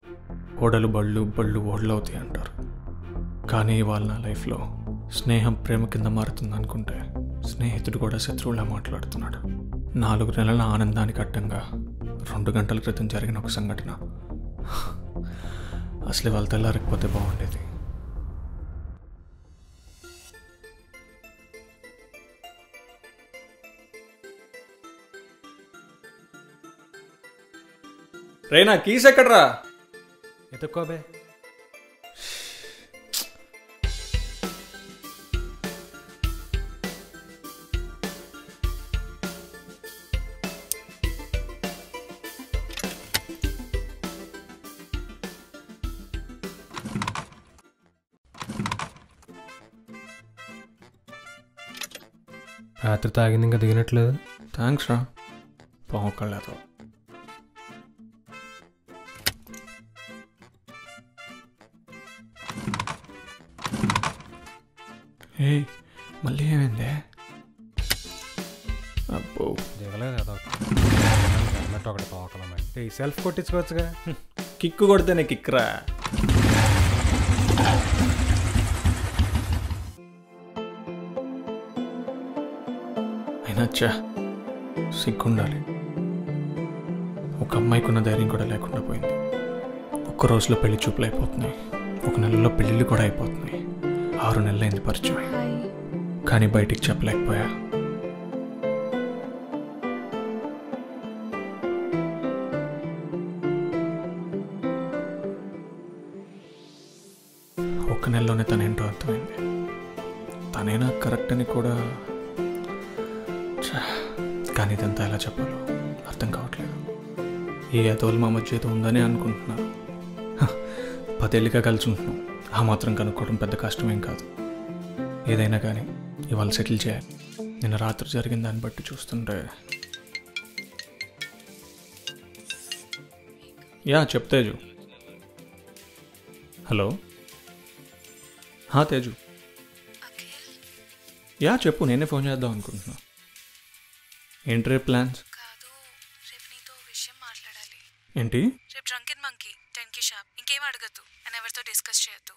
ఓడలు బళ్ళు బళ్ళు ఓడలు అవుతాయి అంటారు కానీ ఇవాళ నా లైఫ్లో స్నేహం ప్రేమ కింద మారుతుంది అనుకుంటే స్నేహితుడు కూడా శత్రువులా మాట్లాడుతున్నాడు నాలుగు నెలల ఆనందానికి అడ్డంగా రెండు గంటల క్రితం జరిగిన ఒక సంఘటన అసలు వాళ్ళ తెల్లారకపోతే బాగుండేది రేనా కీస్ ఎక్కడ్రా ఎత్తుక్కోబే రాత్రి తాగింది ఇంకా దిగినట్లేదు థ్యాంక్స్ రా బాగుకలేదు ఏ మళ్ళీ ఏమైందే అబ్బో దిగలేదు ఏదో హెల్మెట్ ఒకటి తోకలమే ఈ సెల్ఫ్ కొట్టించుకోవచ్చుగా కిక్కు కొడితేనే కిక్రా అయినా చా సిగ్గుండాలి ఒక అమ్మాయికి ఉన్న ధైర్యం కూడా లేకుండా పోయింది ఒక్క రోజులో పెళ్లి చూపులు అయిపోతున్నాయి ఒక నెలలో పెళ్ళిళ్ళు కూడా అయిపోతున్నాయి ఆరు నెలలైంది పరిచయం హాయ్ కానీ బయటికి చెప్పలేకపోయా ఒక్క నెలలోనే తనేంటో అర్థమైంది తనేనా కరెక్ట్ అని కూడా ఛా, కానీ ఇదంతా ఎలా చెప్పాలో అర్థం కావట్లేదు ఏ అతోలు మా మధ్య ఏదో ఉందని అనుకుంటున్నాను హ, పదేళ్ళుగా కలిసి ఉంటున్నాం ఆ మాత్రం కనుక్కోవడం పెద్ద కష్టమేం కాదు ఏదైనా కానీ ఇవాళ సెటిల్ చేయాలి నిన్న రాత్రి జరిగిన దాన్ని బట్టి చూస్తుంటే యా చెప్ తేజు హలో హా తేజు యా చెప్పు నేనే ఫోన్ చేద్దాం అనుకుంటున్నా ఏంటి రేపు ప్లాన్స్ కాదు రేపు నీతో ఓ విషయం మాట్లాడాలి ఏంటి రేపు డ్రంకెన్ మంకీ టెన్ కి షాప్ ఇంకేం అడగద్దు అని ఎవరితో డిస్కస్ చేయొద్దు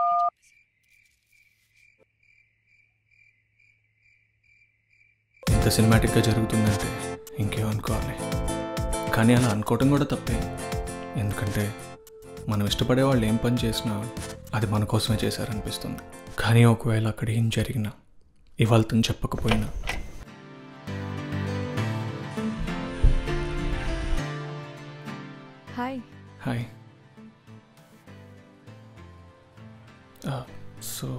ఇంత సినిమాటిక్గా జరుగుతుందంటే ఇంకేమనుకోవాలి కానీ అలా అనుకోవటం కూడా తప్పే ఎందుకంటే మనం ఇష్టపడే వాళ్ళు ఏం పని చేసినా అది మన కోసమే చేశారనిపిస్తుంది కానీ ఒకవేళ అక్కడ ఏం జరిగినా ఇవాళ తను చెప్పకపోయినా hi hi so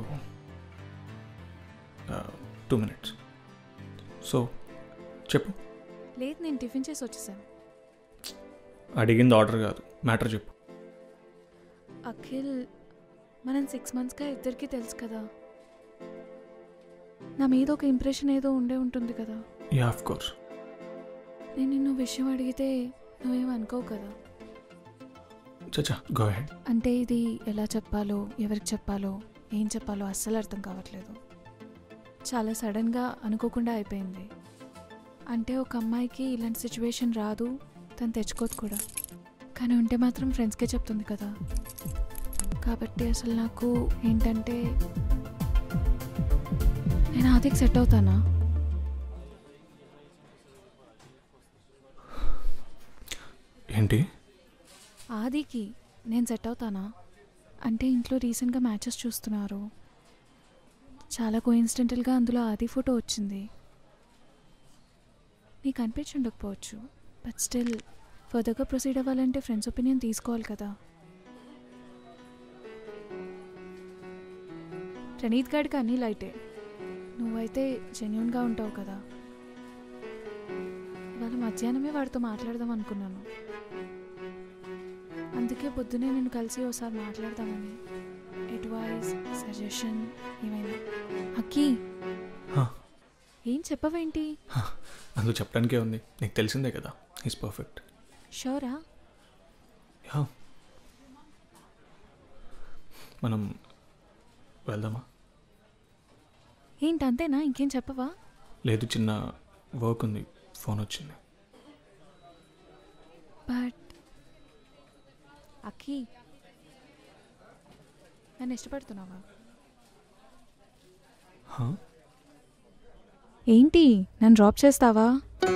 two minutes so చెప్పు లేదు నేను టిఫిన్ చేసి వచ్చేసాను అడిగింది ఆర్డర్ కాదు మ్యాటర్ చెప్పు అఖిల్ మనం సిక్స్ మంత్స్గా ఇద్దరికి తెలుసు కదా నా మీద ఒక ఇంప్రెషన్ ఏదో ఉండే ఉంటుంది కదా యా ఆఫ్ కోర్స్ నేను నిన్ను విషయం అడిగితే నువ్వేం అనుకోవు కదా చచ్చా గో హెడ్ అంటే ఇది ఎలా చెప్పాలో ఎవరికి చెప్పాలో ఏం చెప్పాలో అస్సలు అర్థం కావట్లేదు చాలా సడన్గా అనుకోకుండా అయిపోయింది అంటే ఒక అమ్మాయికి ఇలాంటి సిచ్యువేషన్ రాదు తను తెచ్చుకోదు కూడా కానీ ఉంటే మాత్రం ఫ్రెండ్స్కే చెప్తుంది కదా కాబట్టి అసలు నాకు ఏంటంటే నేను ఆదికి సెట్ అవుతానా ఏంటి ఆదికి నేను సెట్ అవుతానా అంటే ఇంట్లో రీసెంట్గా మ్యాచెస్ చూస్తున్నారు చాలా కోయిన్సిడెంటల్గా అందులో ఆది ఫోటో వచ్చింది నీకు అనిపించి ఉండకపోవచ్చు బట్ స్టిల్ ఫర్దర్గా ప్రొసీడ్ అవ్వాలంటే ఫ్రెండ్స్ ఒపీనియన్ తీసుకోవాలి కదా ప్రణీత్ గాడికి అన్నీ లైటే నువ్వైతే జెన్యున్గా ఉంటావు కదా ఇవాళ మధ్యాహ్నమే వాడితో మాట్లాడదాం అనుకున్నాను అందుకే పొద్దునే నేను కలిసి ఒకసారి మాట్లాడదామని అడ్వైస్ సజెషన్ ఏమైనా అక్కి హా, ఏం చెప్పవేంటి హా, అందులో చెప్పడానికే ఉంది నీకు తెలిసిందే కదా ఈజ్ పర్ఫెక్ట్ షోరా యా మనం వెళ్దామా ఏంటి అంతేనా ఇంకేం చెప్పవా లేదు చిన్న వర్క్ ఉంది ఫోన్ వచ్చింది బట్ అక్కి నన్ను ఇష్టపడుతున్నావా హా? ఏంటి నన్ను డ్రాప్ చేస్తావా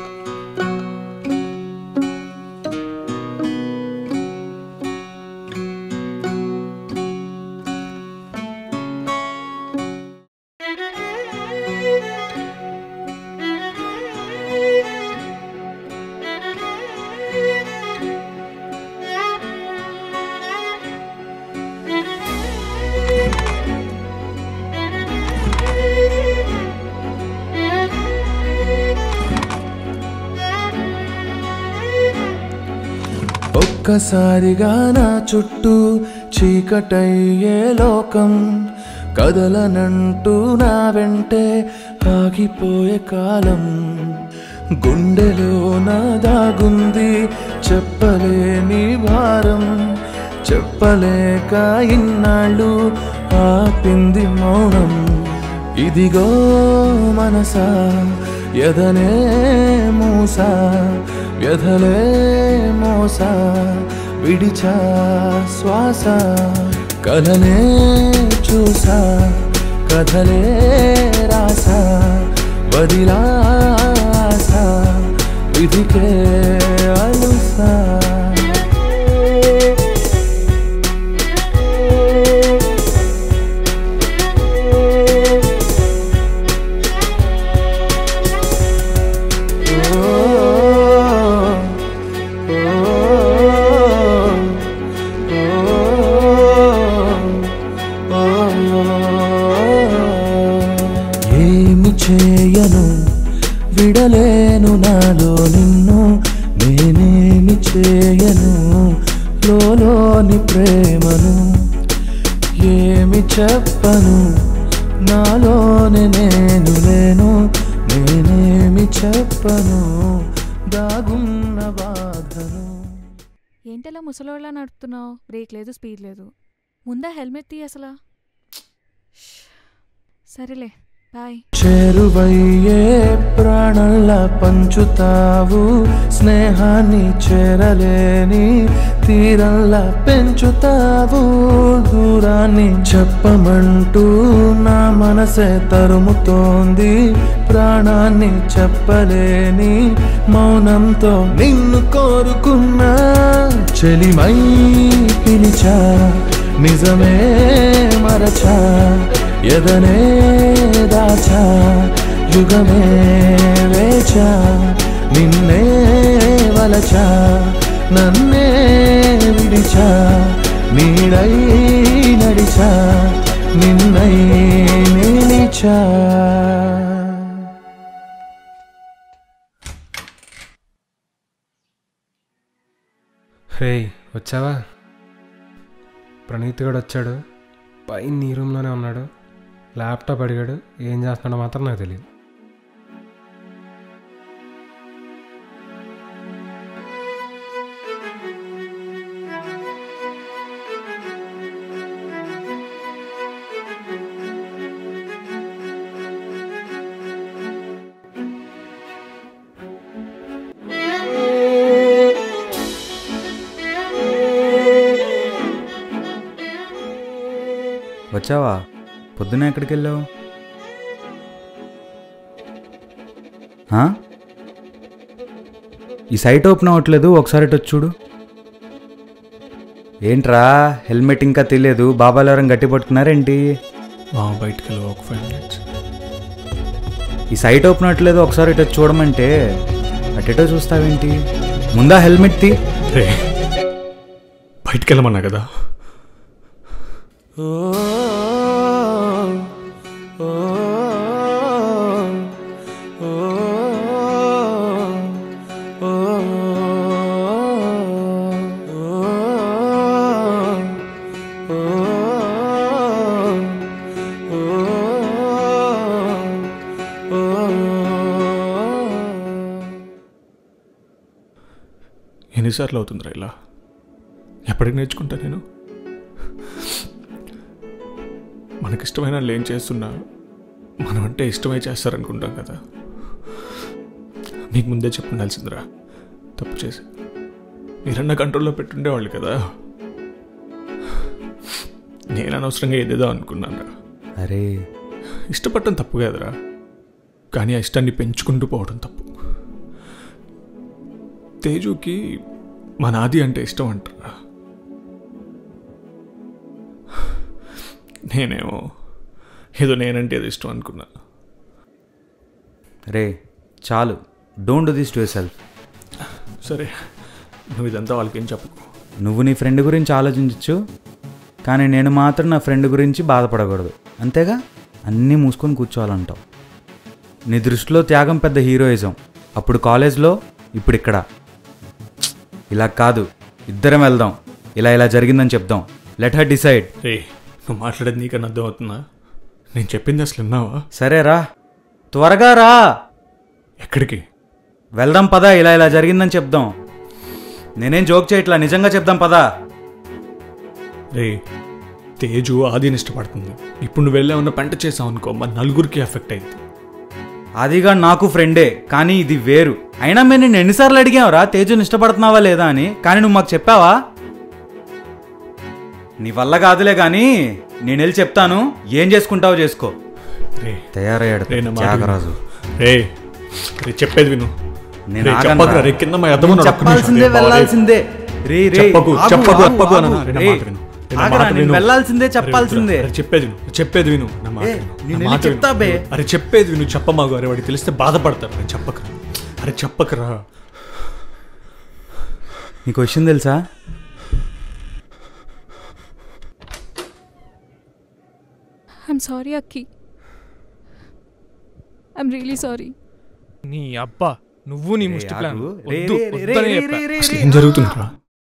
ఒక్కసారిగా నా చుట్టూ చీకటయ్యే లోకం కదలనంటూ నా వెంటే ఆగిపోయే కాలం గుండెలో నా దాగుంది చెప్పలేని భారం చెప్పలేక ఇన్నాళ్ళు ఆపింది మౌనం ఇదిగో మనసా ఎదనే మూసా వ్యధలే మోసా విడిచా శ్వాస కలనే చూసా కథలే రాసా వదిలాస విధికే అలుసా ఏమి చేయను విడలేను నాలో నిన్ను నేనేమి చేయను లోలోని ప్రేమను ఏమి చెప్పను నాలోనే నేను లేను నేనేమి చెప్పను దాగున్న బాధను ఏంటలా ముసలోళ్ళ నడుపుతున్నావు బ్రేక్ లేదు స్పీడ్ లేదు ముందా హెల్మెట్ తీ అసలా సరేలే బాయ్ చేరువయ్యే ప్రాణంలా పంచుతావు స్నేహాన్ని చేరలేని తీరంలా పెంచుతావు దూరాన్ని చెప్పమంటూ నా మనసే తరుముతోంది ప్రాణాన్ని చెప్పలేని మౌనంతో నిన్ను కోరుకున్నా చెలిమై పిలిచా నిజమే మరచా ఎదనే దాచా యుగమే వేచా నిన్నే వలచా నన్నే విడిచా నీడై నడిచా నిన్నై నిలిచా రే వచ్చావా ప్రణీత్ గడు వచ్చాడు పైన నీ రూమ్లోనే ఉన్నాడు ల్యాప్టాప్ అడిగాడు ఏం చేస్తున్నాడో మాత్రం నాకు తెలియదు వచ్చావా పొద్దున ఎక్కడికి వెళ్ళావు ఆ? ఈ సైట్ ఓపెన్ అవ్వట్లేదు ఒకసారి ఇటు వచ్చి చూడు ఏంట్రా హెల్మెట్ ఇంకా తెలియదు బాబాలు ఎవరైనా గట్టి పట్టుకున్నారేంటి మా బయటికి వెళ్ళి ఒక ఫైవ్ మినిట్స్ ఈ సైట్ ఓపెన్ అవ్వట్లేదు ఒకసారి ఇటు వచ్చి చూడమంటే అటెటో చూస్తావేంటి ముందా హెల్మెట్ తీ రే బయటికి వెళ్ళమన్నా కదా ఓ ఓ ఓ ఎన్నిసార్లు అవుతుందిరా ఇలా ఎప్పటికి నేర్చుకుంటా నేను మనకిష్టమైన వాళ్ళు ఏం చేస్తున్నా మనం అంటే ఇష్టమై చేస్తారనుకుంటాం కదా మీకు ముందే చెప్పుండాల్సిందిరా తప్పు చేసి మీరన్న కంట్రోల్లో పెట్టుండేవాళ్ళు కదా నేను అనవసరంగా ఏదేదో అనుకున్నాను అరే ఇష్టపడటం తప్పు కాదురా కానీ ఆ ఇష్టాన్ని పెంచుకుంటూ పోవడం తప్పు తేజుకి మా నాది అంటే ఇష్టం అంటారా నేనేమో ఏదో నేనంటే ఏదో ఇష్టం అనుకున్నా రే చాలు don't do this to self సరే నువ్వు ఇదంతా వాళ్ళకేం చెప్పకు నువ్వు నీ ఫ్రెండ్ గురించి ఆలోచించచ్చు కానీ నేను మాత్రం నా ఫ్రెండ్ గురించి బాధపడకూడదు అంతేగా అన్నీ మూసుకొని కూర్చోవాలంటావు నీ దృష్టిలో త్యాగం పెద్ద హీరోయిజం అప్పుడు కాలేజ్లో ఇప్పుడు ఇక్కడ ఇలా కాదు ఇద్దరం వెళ్దాం ఇలా ఇలా జరిగిందని చెప్దాం లెట్ హర్ డిసైడ్ రే నువ్వు మాట్లాడేది నీకన్నా అర్థం అవుతుందా నేను చెప్పింది అసలు విన్నావా సరే రా త్వరగా రా ఎక్కడికి వెళ్దాం పదా ఇలా ఇలా జరిగిందని చెప్దాం నేనేం జోక్ చేయట్లా నిజంగా చెప్దాం పదా రే తేజు ఆదిని ఇష్టపడుతుంది ఇప్పుడు నువ్వు వెళ్ళే ఉన్న పంట చేసావు అనుకో మరి నలుగురికి ఎఫెక్ట్ అయింది అదిగా నాకు ఫ్రెండే కానీ ఇది వేరు అయినా మేము నేను ఎన్నిసార్లు అడిగావురా తేజుని ఇష్టపడుతున్నావా లేదా అని కానీ నువ్వు మాకు చెప్పావా నీ వల్ల కాదులే కానీ నేను వెళ్ళి చెప్తాను ఏం చేసుకుంటావో చేసుకో రే తయారయ్యాడు రే నా మాట త్యాగరాజు విను. రే రే చెప్పేది విను నేను రే, ఆగనురా. చెప్పకురా, రే కింద మా అద్దం నేను ఉన్నాడు, ఒక్క నిమిషం, చెప్పాల్సిందే రే బావ, రే. వెళ్ళాల్సిందే రే రే చెప్పకు, ఆగు, చెప్పకు, ఆగు, చెప్పకు ఆగు. అన్న, రే, నా రే, మాట విను. రే, నా ఆగరా, మాట నేను విను. వెళ్ళాల్సిందే అరే, చెప్పాల్సిందే అరే, చెప్పేది విను చెప్పేది విను నా మాట ఏ, విను. నేను నా వెళ్ళి మాట విను. చెప్తా బే. అరే చెప్పేది విను చెప్పమాగు అరే వాడికి తెలిస్తే బాధపడతారు నేను చెప్పకరా అరే చెప్పకరా నీకు విషయం తెలుసా I'm sorry Akki I'm really sorry నీ అబ్బా నువ్వు నీ రే, ముష్టి ప్లాన్ ఆగు. రే, వద్దు రే, రే, వద్దని రే, చెప్పా. రే, రే, అసలు రే, ఏం జరుగుతుందిరా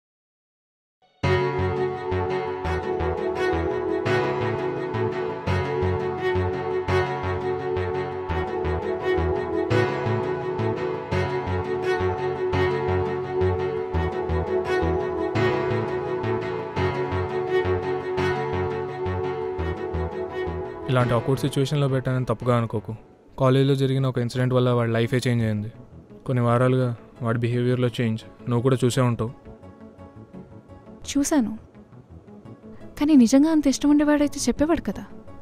ఇలాంటి అకౌట్ సిచ్యువేషన్లో పెట్టానని తప్పుగా అనుకోకు కాలేజీలో జరిగిన ఒక ఇన్సిడెంట్ వల్ల వాడి లైఫే చేంజ్ అయింది కొన్ని వారాలుగా వాడి బిహేవియర్లో చేంజ్ నువ్వు కూడా చూసే ఉంటావు చూశాను కానీ నిజంగా అంత ఇష్టం ఉండేవాడైతే చెప్పేవాడు కదా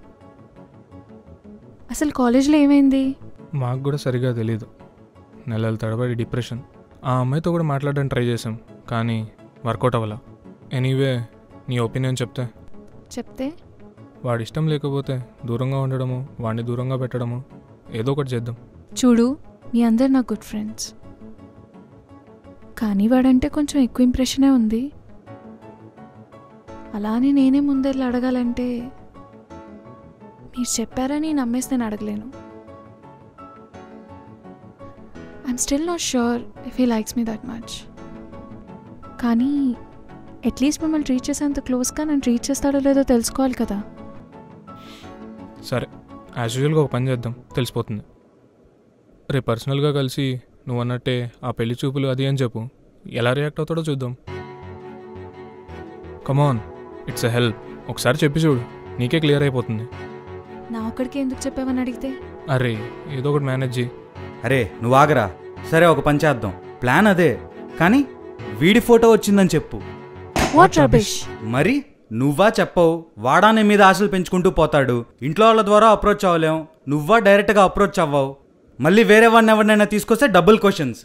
అసలు కాలేజ్లో ఏమైంది మాకు కూడా సరిగా తెలియదు నెలల తడబడి డిప్రెషన్ ఆ అమ్మాయితో కూడా మాట్లాడడానికి ట్రై చేసాం కానీ వర్కౌట్ అవ్వాల ఎనీవే నీ ఒపీనియన్ చెప్తే చెప్తే వాడి ఇష్టం లేకపోతే దూరంగా ఉండడము వాడిని దూరంగా పెట్టడము ఏదో ఒకటి చేద్దాం చూడు మీ అందరు నా గుడ్ ఫ్రెండ్స్ కానీ వాడంటే కొంచెం ఎక్కువ ఇంప్రెషనే ఉంది అలానే నేనే ముందెళ్ళి అడగాలంటే మీరు చెప్పారని నమ్మేసి నేను అడగలేను I'm still not sure if he likes me that much కానీ అట్లీస్ట్ మిమ్మల్ని ట్రీట్ చేసేంత క్లోజ్గా నన్ను ట్రీట్ చేస్తాడో లేదో తెలుసుకోవాలి కదా సరే యాజ్ యూజువల్గా ఒక పని చేద్దాం తెలిసిపోతుంది రేపు పర్సనల్గా కలిసి నువ్వు అన్నట్టే ఆ పెళ్లి చూపులు అది అని చెప్పు ఎలా రియాక్ట్ అవుతాడో చూద్దాం కమాన్ ఇట్స్ ఎ హెల్ప్ ఒకసారి చెప్పి చూడు నీకే క్లియర్ అయిపోతుంది నా ఒక్కడికి ఎందుకు చెప్పావని అడిగితే అరే ఏదో ఒకటి మేనేజ్ చేయి అరే నువ్వు ఆగరా సరే ఒక పని చేద్దాం ప్లాన్ అదే కానీ వీడి ఫోటో వచ్చిందని చెప్పు వాట్ రబిష్ మరి నువ్వా చెప్పవు వాడా నీ మీద ఆశలు పెంచుకుంటూ పోతాడు ఇంట్లో వాళ్ళ ద్వారా అప్రోచ్ అవ్వలేం నువ్వా డైరెక్ట్గా అప్రోచ్ అవ్వవు మళ్ళీ వేరే వాడిని ఎవరినైనా తీసుకొస్తే డబుల్ క్వశ్చన్స్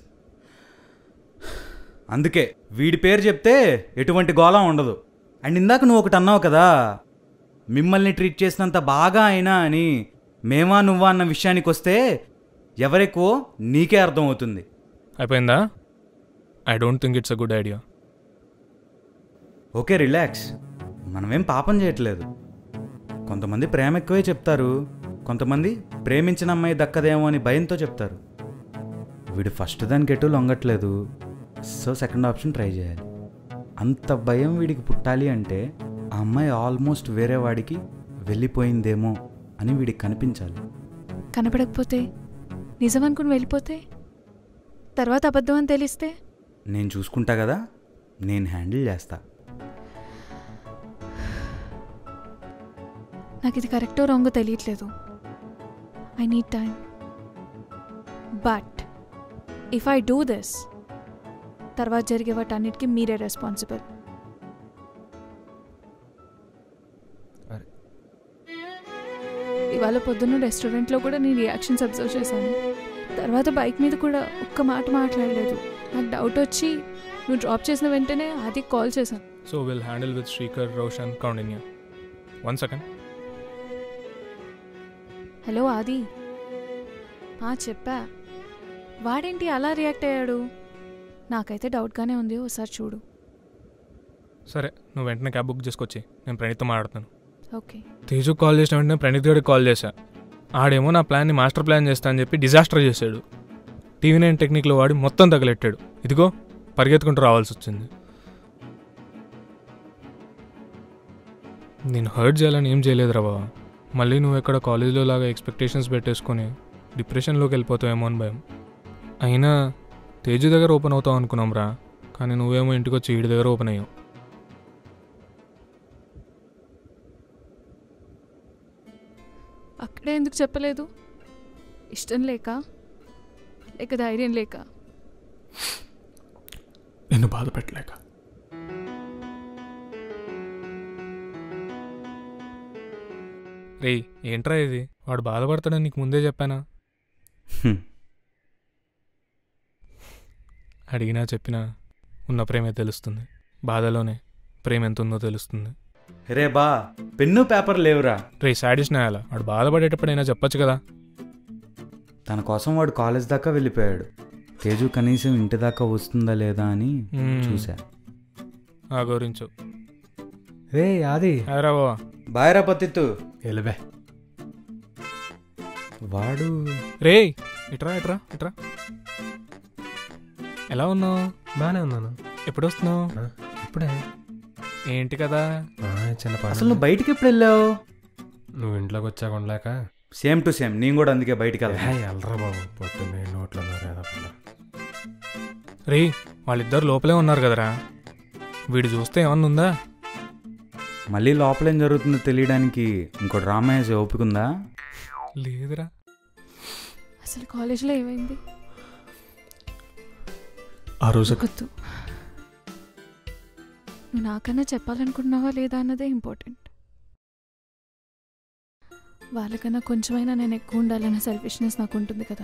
అందుకే వీడి పేరు చెప్తే ఎటువంటి గోళం ఉండదు అండ్ ఇందాక నువ్వు ఒకటి అన్నావు కదా మిమ్మల్ని ట్రీట్ చేసినంత బాగా అయినా అని మేమా నువ్వా అన్న విషయానికి వస్తే ఎవరెక్కువ నీకే అర్థమవుతుంది అయిపోయిందా I don't think it's a good idea okay relax మనమేం పాపం చేయట్లేదు కొంతమంది ప్రేమ ఎక్కువే చెప్తారు కొంతమంది ప్రేమించిన అమ్మాయి దక్కదేమో అని భయంతో చెప్తారు వీడు ఫస్ట్ దానికి ఎటు లొంగట్లేదు సో సెకండ్ ఆప్షన్ ట్రై చేయాలి అంత భయం వీడికి పుట్టాలి అంటే ఆ అమ్మాయి ఆల్మోస్ట్ వేరే వాడికి వెళ్ళిపోయిందేమో అని వీడికి కనిపించాలి కనపడకపోతే నిజం అనుకుని వెళ్ళిపోతే తర్వాత అబద్ధం అని తెలిస్తే నేను చూసుకుంటా కదా నేను హ్యాండిల్ చేస్తా నాకు ఇది కరెక్టో రాంగో తెలియట్లేదు I need time but if I do this తర్వాత జరిగే వాటన్నిటికీ మీరే రెస్పాన్సిబుల్ ఇవాళ పొద్దున్న రెస్టారెంట్లో కూడా నీ రియాక్షన్స్ అబ్జర్వ్ చేశాను తర్వాత బైక్ మీద కూడా ఒక్క మాట మాట్లాడలేదు నాకు డౌట్ వచ్చి నువ్వు డ్రాప్ చేసిన వెంటనే ఆది కాల్ చేశాను so will handle with Srikar Roshan Koundinya one second hello Aadi ఆ, చెప్పా వాడేంటి అలా రియాక్ట్ అయ్యాడు నాకైతే డౌట్గానే ఉంది ఒకసారి చూడు సరే నువ్వు వెంటనే క్యాబ్ బుక్ చేసుకొచ్చి నేను ప్రణీత్తో మాట్లాడతాను ఓకే తేజు కాల్ చేసిన వెంటనే ప్రణీత్ గడికి కాల్ చేశా ఆడేమో నా ప్లాన్ని మాస్టర్ ప్లాన్ చేస్తా అని చెప్పి డిజాస్టర్ చేశాడు టీవీ నైన్ టెక్నిక్లో వాడి మొత్తం తగలెట్టాడు ఇదిగో పరిగెత్తుకుంటూ రావాల్సి వచ్చింది నేను హర్ట్ చేయాలని ఏం చేయలేదురా బాబా మళ్ళీ నువ్వు ఎక్కడ కాలేజీలో లాగా ఎక్స్పెక్టేషన్స్ పెట్టేసుకొని డిప్రెషన్లోకి వెళ్ళిపోతావేమో అని భయం అయినా తేజు దగ్గర ఓపెన్ అవుతావు అనుకున్నాం రా కానీ నువ్వేమో ఇంటికి వచ్చి వీడి దగ్గర ఓపెన్ అయ్యావు అక్కడే ఎందుకు చెప్పలేదు ఇష్టం లేక లేక ధైర్యం లేక నిన్ను బాధ పెట్టలేక రేయ్ ఏంట్రా ఇది వాడు బాధపడతాడని నీకు ముందే చెప్పానా హ్మ్. అడిగినా చెప్పినా ఉన్న ప్రేమే తెలుస్తుంది బాధలోనే ప్రేమ ఎంత ఉందో తెలుస్తుంది రే బా పెన్ను పేపర్ లేవురా రే సాడిస్ నాయాల వాడు బాధపడేటప్పుడైనా చెప్పొచ్చు కదా తన కోసం వాడు కాలేజ్ దాకా వెళ్ళిపోయాడు తేజు కనీసం ఇంటి దాకా వస్తుందా లేదా అని మ్మ్. చూసా ఆ గురించు రే ఆది అదరా బావా బాయరా పత్తిత్తు ఎలిబే వాడు రే ఇట్రా ఇట్రా ఇట్రా ఎలా ఉన్నావు బాగానే ఉన్నాను ఎప్పుడు వస్తున్నావు ఇప్పుడే ఏంటి కదా ఆ, చిన్న పని అసలు నువ్వు బయటికి ఎప్పుడు వెళ్ళావు నువ్వు ఇంట్లోకి వచ్చాక ఉండలేక సేమ్ టు సేమ్ నేను కూడా అందుకే బయటికి ఏ, వెళ్తా ఎల్రా బాబు పొద్దున్నే నోట్లో నోరేదో పిల్ల. రే వాళ్ళిద్దరు లోపలే ఉన్నారు కదరా వీడు చూస్తే ఏమన్నా ఉందా మళ్ళీ లోపల ఏం జరుగుతుందో తెలియడానికి ఇంకో డ్రామా వేసే ఓపిక ఉందా లేదురా అసలు కాలేజీలో ఏమైంది ఆ రోజు గుర్తు నువ్వు నాకన్నా చెప్పాలనుకుంటున్నావా లేదా అన్నదే ఇంపార్టెంట్ వాళ్ళకన్నా కొంచెమైనా నేను ఎక్కువ ఉండాలన్న సెల్ఫిష్నెస్ నాకు ఉంటుంది కదా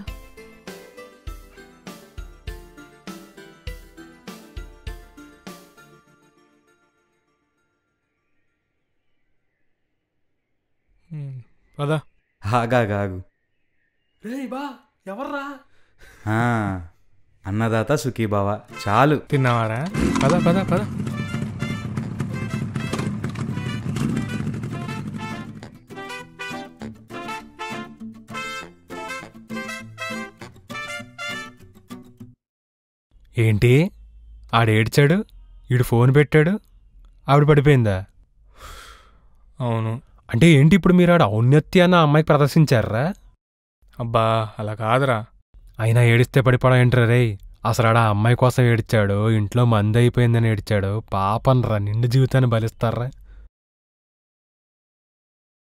హ్మ్, పదా ఆగాగాగు రేయ్ బా ఎవర్రా ఆ, అన్నదాత సుఖీభావ చాలు తిన్నావారా పద పద పద ఏంటి ఆడేడ్చాడు ఈడు ఫోన్ పెట్టాడు ఆవిడ పడిపోయిందా అవును అంటే ఏంటి ఇప్పుడు మీరు ఆడ ఔన్నత్యాన్ని ఆ అమ్మాయికి ప్రదర్శించారా అబ్బా అలా కాదురా అయినా ఏడిస్తే పడిపోవడం ఏంట్రా రేయ్ అసలు ఆడ ఆ అమ్మాయి కోసం ఏడ్చాడు ఇంట్లో మంది అయిపోయిందని ఏడ్చాడు పాపం రా నిండు జీవితాన్ని బలిస్తారా